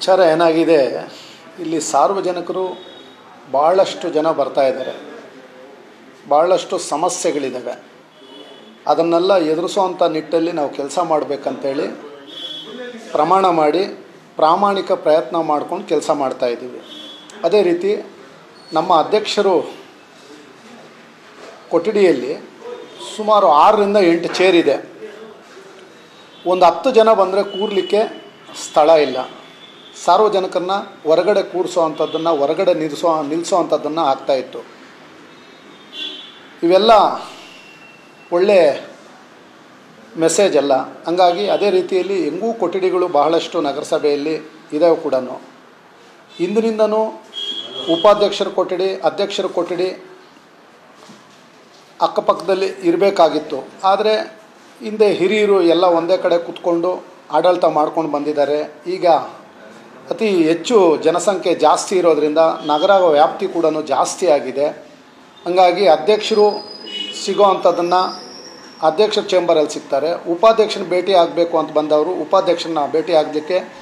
ವಿಚಾರ ಏನಾಗಿದೆ ಇಲ್ಲಿ ಸಾರ್ವಜನಿಕರು ಭಾಳಷ್ಟು ಜನ ಬರ್ತಾ ಇದ್ದಾರೆ ಭಾಳಷ್ಟು ಸಮಸ್ಯೆಗಳಿದ್ದಾವೆ ಅದನ್ನೆಲ್ಲ ಎದುರಿಸೋವಂಥ ನಿಟ್ಟಲ್ಲಿ ನಾವು ಕೆಲಸ ಮಾಡಬೇಕಂತೇಳಿ ಪ್ರಮಾಣ ಮಾಡಿ ಪ್ರಾಮಾಣಿಕ ಪ್ರಯತ್ನ ಮಾಡ್ಕೊಂಡು ಕೆಲಸ ಮಾಡ್ತಾಯಿದ್ದೀವಿ ಅದೇ ರೀತಿ ನಮ್ಮ ಅಧ್ಯಕ್ಷರು ಕೊಠಡಿಯಲ್ಲಿ ಸುಮಾರು ಆರರಿಂದ ಎಂಟು ಚೇರ್ ಇದೆ ಒಂದು ಹತ್ತು ಜನ ಬಂದರೆ ಕೂರಲಿಕ್ಕೆ ಸ್ಥಳ ಇಲ್ಲ ಸಾರ್ವಜನಿಕರನ್ನ ಹೊರಗಡೆ ಕೂರಿಸೋ ಅಂಥದ್ದನ್ನು ಹೊರಗಡೆ ನಿಲ್ಲಿಸೋ ನಿಲ್ಲಿಸೋ ಅಂಥದ್ದನ್ನು ಆಗ್ತಾಯಿತ್ತು ಇವೆಲ್ಲ ಒಳ್ಳೆ ಮೆಸೇಜ್ ಅಲ್ಲ ಹಂಗಾಗಿ ಅದೇ ರೀತಿಯಲ್ಲಿ ಹೆಂಗೂ ಕೊಠಡಿಗಳು ಬಹಳಷ್ಟು ನಗರಸಭೆಯಲ್ಲಿ ಇದಾವೆ ಕೂಡ ಇಂದಿನಿಂದನೂ ಉಪಾಧ್ಯಕ್ಷರ ಕೊಠಡಿ ಅಧ್ಯಕ್ಷರ ಕೊಠಡಿ ಅಕ್ಕಪಕ್ಕದಲ್ಲಿ ಇರಬೇಕಾಗಿತ್ತು ಆದರೆ ಹಿಂದೆ ಹಿರಿಯರು ಎಲ್ಲ ಒಂದೇ ಕಡೆ ಕೂತ್ಕೊಂಡು ಆಡಳಿತ ಮಾಡ್ಕೊಂಡು ಬಂದಿದ್ದಾರೆ ಈಗ ಅತಿ ಹೆಚ್ಚು ಜನಸಂಖ್ಯೆ ಜಾಸ್ತಿ ಇರೋದರಿಂದ ನಗರ ವ್ಯಾಪ್ತಿ ಕೂಡ ಜಾಸ್ತಿ ಆಗಿದೆ ಹಂಗಾಗಿ ಅಧ್ಯಕ್ಷರು ಸಿಗೋ ಅಂಥದ್ದನ್ನು ಅಧ್ಯಕ್ಷರ ಚೇಂಬರಲ್ಲಿ ಸಿಗ್ತಾರೆ ಉಪಾಧ್ಯಕ್ಷನ ಭೇಟಿ ಆಗಬೇಕು ಅಂತ ಬಂದವರು ಉಪಾಧ್ಯಕ್ಷರನ್ನ ಭೇಟಿ ಆಗಲಿಕ್ಕೆ